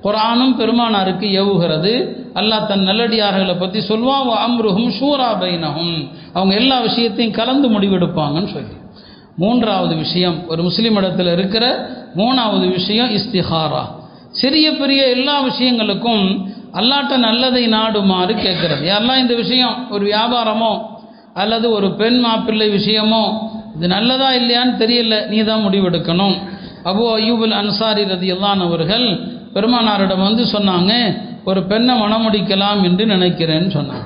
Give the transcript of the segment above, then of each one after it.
குரானும் பெருமானாருக்கு ஏவுகிறது அல்லாஹ் தன் நல்லடியார்களை பற்றி சொல்வான் அம்ருஹும் ஷூரா பைனஹும் அவங்க எல்லா விஷயத்தையும் கலந்து முடிவெடுப்பாங்கன்னு சொல்லி மூன்றாவது விஷயம் ஒரு முஸ்லீம் இடத்துல இருக்கிற மூணாவது விஷயம் இஸ்திஹாரா சிறிய பெரிய எல்லா விஷயங்களுக்கும் அல்லாட்ட நல்லதை நாடுமாறு கேட்கறது யாரெல்லாம் இந்த விஷயம் ஒரு வியாபாரமோ அல்லது ஒரு பெண் மாப்பிள்ளை விஷயமோ இது நல்லதா இல்லையான்னு தெரியல நீ தான் முடிவெடுக்கணும் அபு அய்யூபுல் அன்சாரி ரதி அவர்கள் பெருமானாரிடம் வந்து சொன்னாங்க ஒரு பெண்ணை மணமுடிக்கலாம் என்று நினைக்கிறேன்னு சொன்னாங்க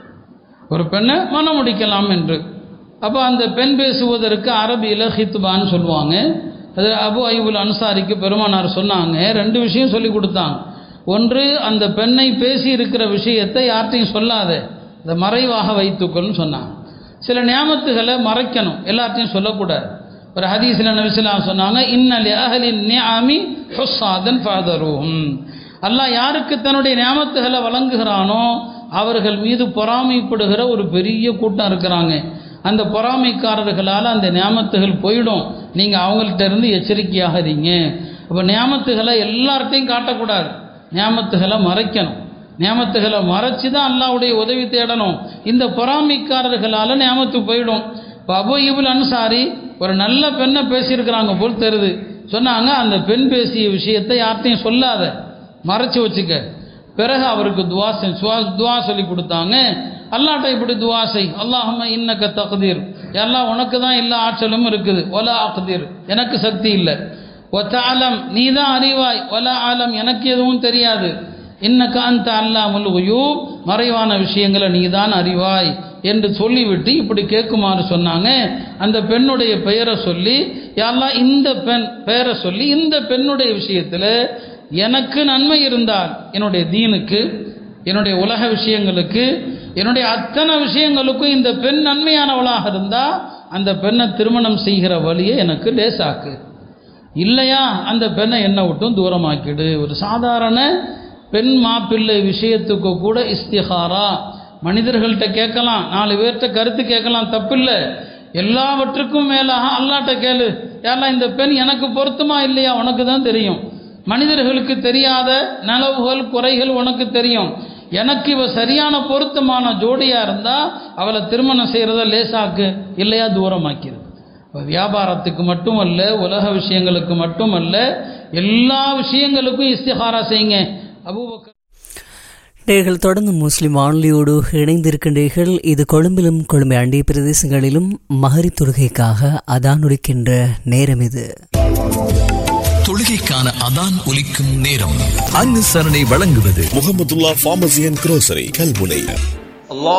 ஒரு பெண்ணை மணமுடிக்கலாம் என்று அப்போ அந்த பெண் பேசுவதற்கு அரபியில் ஹித்பான்னு சொல்லுவாங்க அது அபு ஐபுல் அன்சாரிக்கு பெருமானார் சொன்னாங்க ரெண்டு விஷயம் சொல்லி கொடுத்தாங்க ஒன்று அந்த பெண்ணை பேசி இருக்கிற விஷயத்தை யார்ட்டையும் சொல்லாத இந்த மறைவாக வைத்துக்கொள்னு சொன்னாங்க சில நியாமத்துகளை மறைக்கணும் எல்லார்ட்டையும் சொல்லக்கூடாது ஒரு ஹதீஸில் நபிசுலாம் சொன்னாங்க இன்னலி அஹலின் நியாமி ஹுசாதன் ஃபாதரும் அல்லாஹ் யாருக்கு தன்னுடைய நியாமத்துகளை வழங்குகிறானோ அவர்கள் மீது பொறாமைப்படுகிற ஒரு பெரிய கூட்டம் இருக்கிறாங்க அந்த பொறாமைக்காரர்களால் அந்த நியாமத்துகள் போயிடும் நீங்கள் அவங்கள்ட்ட இருந்து எச்சரிக்கையாக இருங்க அப்போ நியாமத்துகளை எல்லார்ட்டையும் காட்டக்கூடாது நியாமத்துகளை மறைக்கணும் நியாமத்துகளை மறைச்சு தான் அல்லாவுடைய உதவி தேடணும் இந்த பொறாமைக்காரர்களால் நியாமத்து போயிடும் இப்போ அபு இபுல் அன்சாரி ஒரு நல்ல பெண்ணை பேசியிருக்கிறாங்க போல் தெரியுது சொன்னாங்க அந்த பெண் பேசிய விஷயத்தை யார்ட்டையும் சொல்லாத மறைச்சு வச்சுக்க பிறகு அவருக்கு துவா செய் துவா சொல்லி கொடுத்தாங்க அல்லாட்ட இப்படி துவா செய் அல்லாஹம்ம இன்னக்க தகுதீர் எல்லாம் உனக்கு தான் எல்லா ஆற்றலும் இருக்குது ஒலா அக்தீர் எனக்கு சக்தி இல்லை ஒத்த ஆலம் நீ தான் அறிவாய் ஒலா ஆலம் எனக்கு எதுவும் தெரியாது இன்னக்க அந்த அல்லாமல் உயூப் மறைவான விஷயங்களை நீ தான் அறிவாய் என்று சொல்லிவிட்டு இப்படி கேட்குமாறு சொன்னாங்க அந்த பெண்ணுடைய பெயரை சொல்லி யாரெல்லாம் இந்த பெண் பெயரை சொல்லி இந்த பெண்ணுடைய விஷயத்தில் எனக்கு நன்மை இருந்தால் என்னுடைய தீனுக்கு என்னுடைய உலக விஷயங்களுக்கு என்னுடைய அத்தனை விஷயங்களுக்கும் இந்த பெண் நன்மையானவளாக இருந்தால் அந்த பெண்ணை திருமணம் செய்கிற வழியை எனக்கு லேசாக்கு இல்லையா அந்த பெண்ணை என்னை விட்டும் தூரமாக்கிடு ஒரு சாதாரண பெண் மாப்பிள்ளை விஷயத்துக்கு கூட இஸ்திஹாரா மனிதர்கள்ட்ட கேட்கலாம் நாலு பேர்கிட்ட கருத்து கேட்கலாம் தப்பில்லை எல்லாவற்றுக்கும் மேலாக அல்லாட்ட கேளு யாரெல்லாம் இந்த பெண் எனக்கு பொருத்தமா இல்லையா உனக்கு தான் தெரியும் மனிதர்களுக்கு தெரியாத நலவுகள் குறைகள் உனக்கு தெரியும் எனக்கு இவ சரியான பொருத்தமான ஜோடியா இருந்தா அவளை திருமணம் செய்யறத லேசாக்கு இல்லையா தூரமாக்கிது இப்போ வியாபாரத்துக்கு மட்டுமல்ல உலக விஷயங்களுக்கு மட்டுமல்ல எல்லா விஷயங்களுக்கும் இஸ்திஹாரா செய்யுங்க அபூபக்கர் நேர்கள் தொடர்ந்து முஸ்லிம் வானொலியோடு இணைந்திருக்கின்றீர்கள் இது கொழும்பிலும் கொழும்பை அண்டிய பிரதேசங்களிலும் மகரி தொழுகைக்காக அதான் ஒலிக்கின்ற நேரம் இது தொழுகைக்கான அதான் ஒலிக்கும் நேரம் அனுசரணை வழங்குவது Muhammadullah pharmacy and grocery Kalmunai الله